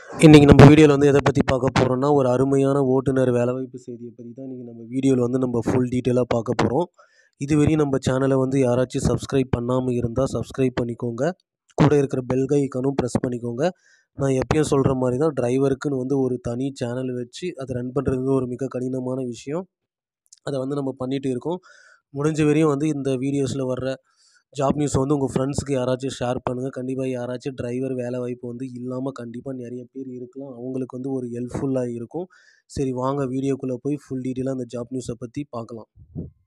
இன்றைக்கி நம்ம வீடியோவில் வந்து எதை பற்றி பார்க்க போகிறோம்னா ஒரு அருமையான ஓட்டுநர் வேலைவாய்ப்பு செய்தியை பற்றி தான் இன்றைக்கி நம்ம வீடியோவில் வந்து நம்ம ஃபுல் டீட்டெயிலாக பார்க்க போகிறோம் இதுவரையும் நம்ம சேனலை வந்து யாராச்சும் சப்ஸ்கிரைப் பண்ணாமல் இருந்தால் சப்ஸ்கிரைப் பண்ணிக்கோங்க கூட இருக்கிற பெல் ஐக்கானும் ப்ரெஸ் பண்ணிக்கோங்க நான் எப்பயும் சொல்கிற மாதிரி தான் டிரைவருக்குன்னு வந்து ஒரு தனி சேனல் வச்சு அதை ரன் பண்ணுறது ஒரு மிக கடினமான விஷயம் அதை வந்து நம்ம பண்ணிகிட்டு இருக்கோம் முடிஞ்ச வரையும் வந்து இந்த வீடியோஸில் வர்ற ஜாப் நியூஸ் வந்து உங்கள் ஃப்ரெண்ட்ஸுக்கு யாராச்சும் ஷேர் பண்ணுங்கள் கண்டிப்பாக யாராச்சும் டிரைவர் வேலை வாய்ப்பு வந்து இல்லாமல் கண்டிப்பாக நிறைய பேர் இருக்கலாம் அவங்களுக்கு வந்து ஒரு ஹெல்ப்ஃபுல்லாக இருக்கும் சரி வாங்க வீடியோக்குள்ளே போய் ஃபுல் டீட்டெயிலாக அந்த ஜாப் நியூஸை பற்றி பார்க்கலாம்